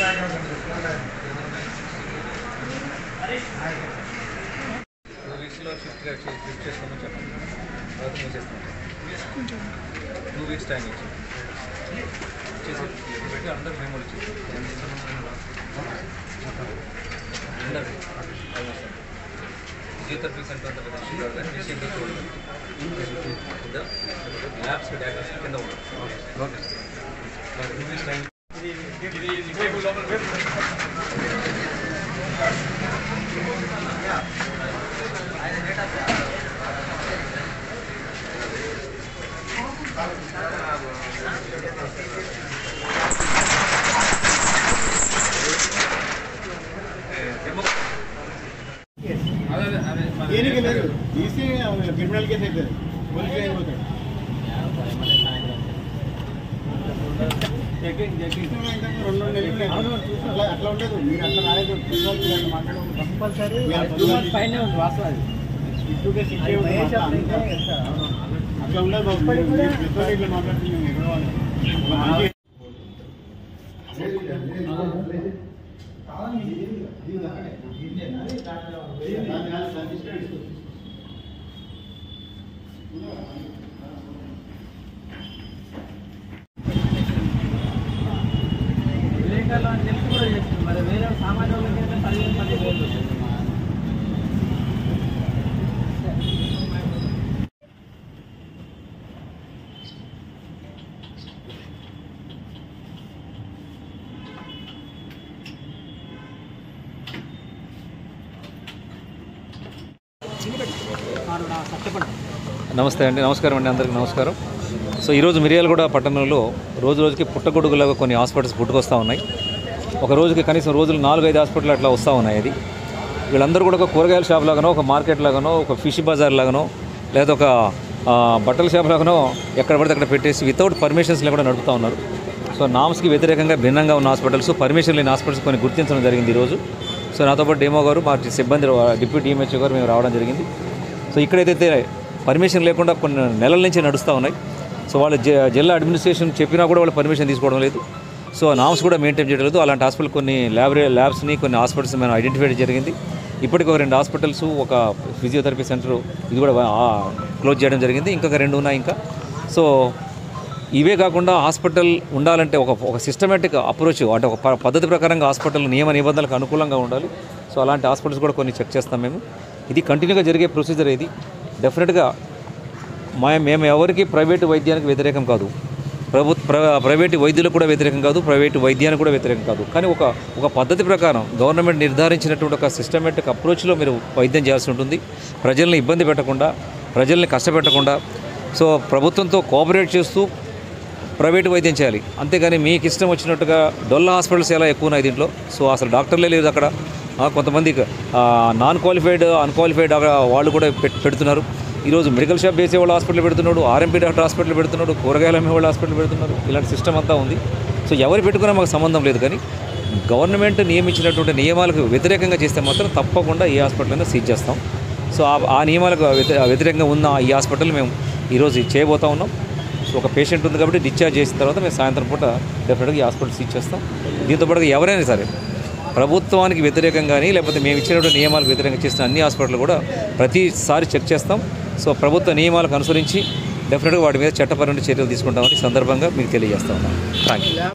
Two వీక్స్లో shift shift చేసుకోమని చెప్పండి తర్వాత మూసేస్తాం టూ వీక్స్ టైం ఇచ్చి చేసి పెట్టి అందరు మేము వచ్చి అందరు ఫిజియోథెరపీ సెంటర్ అంతా పెద్ద ఇష్యూ కాదు కానీ పేషెంట్ చూడండి ల్యాబ్స్ డాక్టర్స్ కింద ఉంటాం ఓకే టూ వీక్స్ టైం దేనికి లేదు తీసి క్రిమినల్ కేసు అవుతుంది పోలీస్ అయిపోతాడు చెకింగ్ చెకింగ్ రెండు నెలలు లేదు. అట్లా అట్లా ఉండదు మీరు అట్లా రాలేదు ప్రిన్సిపల్ మీరు అట్లా మాట్లాడడం కంపల్సరీ పైన ఉంది వాస్తవం ఇప్పుడే సిక్కే ఉంది అట్లా అంతా. అట్లా ఉండదు బాబు మీరు మీరు ప్రిన్సిపల్ ఇట్లా మాట్లాడుతుంది మీరు ఎక్కడ వాళ్ళు ఒక మంచి విలేకరులు అని తెలిసి కూడా చేస్తుంది మరి వేరే సామాన్య వాళ్ళకి అయితే పదిహేను పదిహేను వేలు వస్తుంది. నమస్తే అండి నమస్కారం అండి అందరికీ నమస్కారం సో ఈరోజు మిర్యాలగూడ పట్టణంలో రోజు రోజుకి పుట్టగొడుగులాగా కొన్ని హాస్పిటల్స్ పుట్టుకొస్తూ ఉన్నాయి ఒక రోజుకి కనీసం రోజులు నాలుగు ఐదు హాస్పిటల్ అట్లా వస్తూ ఉన్నాయి అది వీళ్ళందరూ కూడా ఒక కూరగాయల షాప్ లాగానో ఒక మార్కెట్ లాగానో ఒక ఫిష్ బజార్ లాగానో లేదా ఒక ఆ, బట్టల షాప్ లాగానో ఎక్కడ పడితే అక్కడ పెట్టేసి వితౌట్ పర్మిషన్స్ లేకుండా నడుపుతూ ఉన్నారు సో నామ్స్కి వ్యతిరేకంగా భిన్నంగా ఉన్న హాస్పిటల్స్ పర్మిషన్ లేని హాస్పిటల్స్ కొన్ని గుర్తించడం జరిగింది ఈరోజు సో నాతో పాటు డేమో గారు మా సిబ్బంది డిప్యూటీ డిఎంహెచ్ఓ గారు మేము రావడం జరిగింది సో ఇక్కడైతే పర్మిషన్ లేకుండా కొన్ని నెలల నుంచి నడుస్తూ ఉన్నాయి సో వాళ్ళ జ- జిల్లా అడ్మినిస్ట్రేషన్ చెప్పినా కూడా వాళ్ళు పర్మిషన్ తీసుకోవడం లేదు సో నామ్స్ కూడా మెయింటైన్ చేయడం లేదు అలాంటి హాస్పిటల్ కొన్ని ల్యాబ్ ల్యాబ్స్ని కొన్ని హాస్పిటల్స్ మేము ఐడెంటిఫై జరిగింది ఇప్పటికి ఒక రెండు హాస్పిటల్స్ ఒక ఫిజియోథెరపీ సెంటర్ ఇది కూడా క్లోజ్ చేయడం జరిగింది ఇంకొక రెండు ఉన్నాయి ఇంకా సో ఇవే కాకుండా హాస్పిటల్ ఉండాలంటే ఒక ఒక సిస్టమేటిక్ అప్రోచ్ అంటే ఒక ప- పద్ధతి ప్రకారంగా హాస్పిటల్ నియమ నిబంధనలకు అనుకూలంగా ఉండాలి సో అలాంటి హాస్పిటల్స్ కూడా కొన్ని చెక్ చేస్తాం మేము ఇది కంటిన్యూగా జరిగే ప్రొసీజర్ ఇది డెఫినెట్గా మా మేము ఎవరికి ప్రైవేటు వైద్యానికి వ్యతిరేకం కాదు ప్రభు ప్ర ప్రైవేటు వైద్యులకు కూడా వ్యతిరేకం కాదు ప్రైవేటు వైద్యానికి కూడా వ్యతిరేకం కాదు కానీ ఒక ఒక పద్ధతి ప్రకారం గవర్నమెంట్ నిర్ధారించినటువంటి ఒక సిస్టమేటిక్ అప్రోచ్లో మీరు వైద్యం చేయాల్సి ఉంటుంది ప్రజల్ని ఇబ్బంది పెట్టకుండా ప్రజల్ని కష్టపెట్టకుండా సో ప్రభుత్వంతో కోఆపరేట్ చేస్తూ ప్రైవేట్ వైద్యం చేయాలి అంతేగాని మీకు ఇష్టం వచ్చినట్టుగా డొల్ల హాస్పిటల్స్ ఎలా ఎక్కువ ఉన్నాయి దీంట్లో సో అసలు డాక్టర్లే లేదు అక్కడ ఆ, కొంతమంది ఆ, నాన్ క్వాలిఫైడ్ అన్క్వాలిఫైడ్ వాళ్ళు కూడా పెట్- పెడుతున్నారు ఈరోజు మెడికల్ షాప్ చేసే వాళ్ళు హాస్పిటల్ పెడుతున్నాడు ఆర్ఎంపీ డాక్టర్ హాస్పిటల్ పెడుతున్నాడు కూరగాయలు అమ్మే వాళ్ళు హాస్పిటల్ పెడుతున్నారు ఇలాంటి సిస్టమ్ అంతా ఉంది సో ఎవరు పెట్టుకున్నా మాకు సంబంధం లేదు కానీ గవర్నమెంట్ నియమించినటువంటి నియమాలకు వ్యతిరేకంగా చేస్తే మాత్రం తప్పకుండా ఈ హాస్పిటల్ అయినా సీజ్ చేస్తాం సో ఆ- ఆ నియమాలకు వ్యతి- వ్యతిరేకంగా ఉన్న ఈ హాస్పిటల్ మేము ఈరోజు చేయబోతా ఉన్నాం సో ఒక పేషెంట్ ఉంది కాబట్టి డిశ్చార్జ్ చేసిన తర్వాత మేము సాయంత్రం పూట డెఫినెట్గా ఈ హాస్పిటల్ సీజ్ చేస్తాం దీంతో పాటుగా ఎవరైనా సరే ప్రభుత్వానికి వ్యతిరేకంగా కానీ లేకపోతే మేము ఇచ్చినటువంటి నియమాలకు వ్యతిరేకంగా చేసిన అన్ని హాస్పిటల్ కూడా ప్రతిసారి చెక్ చేస్తాం సో ప్రభుత్వ నియమాలకు అనుసరించి డెఫినెట్గా వాటి మీద చట్టపరమైన చర్యలు తీసుకుంటామని ఈ సందర్భంగా మీకు తెలియజేస్తా ఉన్నాం థ్యాంక్ యూ